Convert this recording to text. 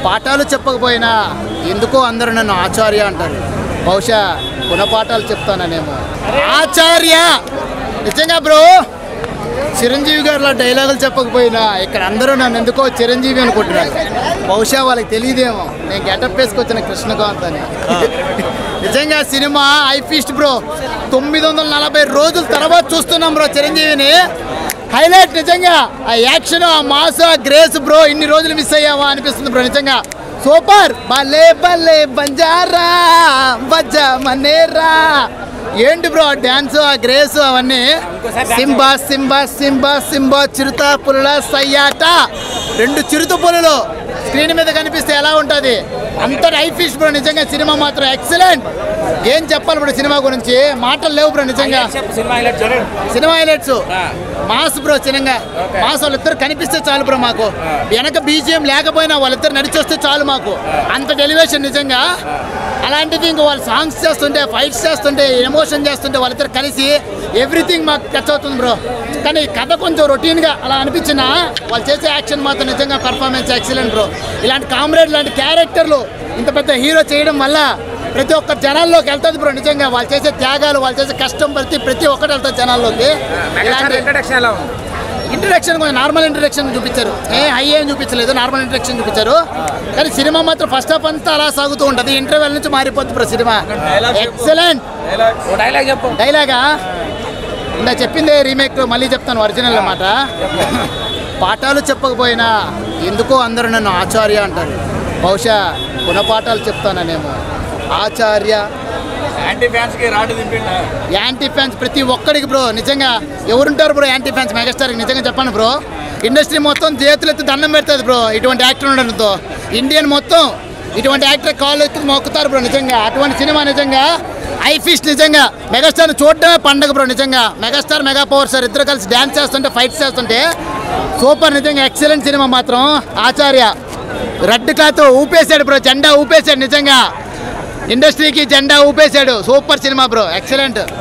పాఠాలు చెప్పకపోయినా ఎందుకో అందరూ నన్ను ఆచార్య అంటారు బహుశా గుణపాఠాలు చెప్తాననేమో ఆచార్య నిజంగా బ్రో చిరంజీవి గారు డైలాగులు చెప్పకపోయినా ఇక్కడ అందరూ నన్ను ఎందుకో చిరంజీవి అనుకుంటున్నారు బహుశా వాళ్ళకి తెలియదేమో నేను గెటప్ వేసుకొచ్చిన కృష్ణకాంత్ అని నిజంగా సినిమా ఐ ఫీస్ట్ బ్రో తొమ్మిది వందల నలభై రోజుల తర్వాత చూస్తున్నాం బ్రో చిరంజీవిని హైలైట్ నిజంగా ఆ యాక్షన్ ఆ మాస్ ఆ గ్రేస్ బ్రో ఇన్ని రోజులు మిస్ అయ్యావా అనిపిస్తుంది బ్రో నిజంగా సూపర్ భలే భలే బంజారా బజ్జా మనేరా ఏంటి బ్రో ఆ డ్యాన్స్ ఆ గ్రేస్ అవన్నీ సింబా సింబా సింబా సింబా చిరుత పుల్ల సయ్యాట రెండు చిరుత పులులు స్క్రీన్ మీద కనిపిస్తే ఎలా ఉంటుంది అంత ఐ ఫిష్ బ్రో నిజంగా సినిమా మాత్రం ఎక్సలెంట్ ఏం చెప్పాలి బ్రో సినిమా గురించి మాటలు లేవు బ్రో నిజంగా సినిమా హైలైట్ చూడండి సినిమా హైలైట్స్ మాస్ బ్రో చిన్నగా మాస్ వాళ్ళిద్దరు కనిపిస్తే చాలు బ్రో మాకు వెనక బీజిఎం లేకపోయినా వాళ్ళిద్దరు నడిచొస్తే చాలు మాకు అంత డెలివేషన్ నిజంగా అలాంటిది ఇంకో వాళ్ళు సాంగ్స్ చేస్తుంటే ఫైట్స్ చేస్తుంటే ఎమోషన్ చేస్తుంటే వాళ్ళిద్దరు కలిసి ఎవ్రీథింగ్ మాకు టచ్ అవుతుంది బ్రో కానీ కథ కొంచెం రొటీన్గా అలా అనిపించినా వాళ్ళు చేసే యాక్షన్ మాత్రం నిజంగా పర్ఫార్మెన్స్ ఎక్సలెంట్ బ్రో ఇలాంటి కామ్రేడ్ లాంటి క్యారెక్టర్లు ఇంత పెద్ద హీరో చేయడం వల్ల ప్రతి ఒక్క జనాల్లోకి వెళ్తుంది బ్రో నిజంగా వాళ్ళు చేసే త్యాగాలు వాళ్ళు చేసే కష్టం ప్రతి ప్రతి ఒక్కటి వెళ్తుంది జనాల్లోకి మెగాస్టార్ ఇంట్రడక్షన్ ఎలా ఉంది ఇంట్రడక్షన్ కొంచెం నార్మల్ ఇంట్రడక్షన్ చూపించారు ఏ హై ఏం చూపించలేదు నార్మల్ ఇంట్రడక్షన్ చూపించారు కానీ సినిమా మాత్రం ఫస్ట్ హాఫ్ అంతా అలా సాగుతూ ఉంటుంది ఇంటర్వెల్ నుంచి మారిపోతుంది బ్రో సినిమా ఎక్సలెంట్ ఓ డైలాగ్ చెప్పు డైలాగా ఇందా చెప్పిందే రీమేక్ మళ్ళీ చెప్తాను ఒరిజినల్ అన్నమాట పాఠాలు చెప్పకపోయినా ఎందుకో అందరూ నన్ను ఆచార్య అంటారు బహుశా గుణపాఠాలు చెప్తాననేమో ఆచార్య యాంటీ ఫ్యాన్స్ కి రాటు దింపిండా యాంటీ ఫ్యాన్స్ ప్రతి ఒక్కడికి బ్రో నిజంగా ఎవరుంటారు బ్రో యాంటీ ఫ్యాన్స్ మెగాస్టార్కి నిజంగా చెప్పండి బ్రో ఇండస్ట్రీ మొత్తం చేతులు ఎత్తి దండం పెడుతుంది బ్రో ఇటువంటి యాక్టర్ ఉండడంతో ఇండియన్ మొత్తం ఇటువంటి యాక్టర్ కాళ్ళు ఎత్తి మొక్కుతారు బ్రో నిజంగా అటువంటి సినిమా నిజంగా ఐ ఫిష్ నిజంగా మెగాస్టార్ని చూడడమే పండగ బ్రో నిజంగా మెగాస్టార్ మెగా పవర్ సార్ ఇద్దరు కలిసి డ్యాన్స్ చేస్తుంటే ఫైట్స్ చేస్తుంటే సూపర్ నిజంగా ఎక్సలెంట్ సినిమా మాత్రం ఆచార్య రెడ్ క్లాత్ ఊపేశాడు బ్రో జెండా ఊపేశాడు నిజంగా ఇండస్ట్రీకి జెండా ఊపేశాడు సూపర్ సినిమా బ్రో ఎక్సలెంట్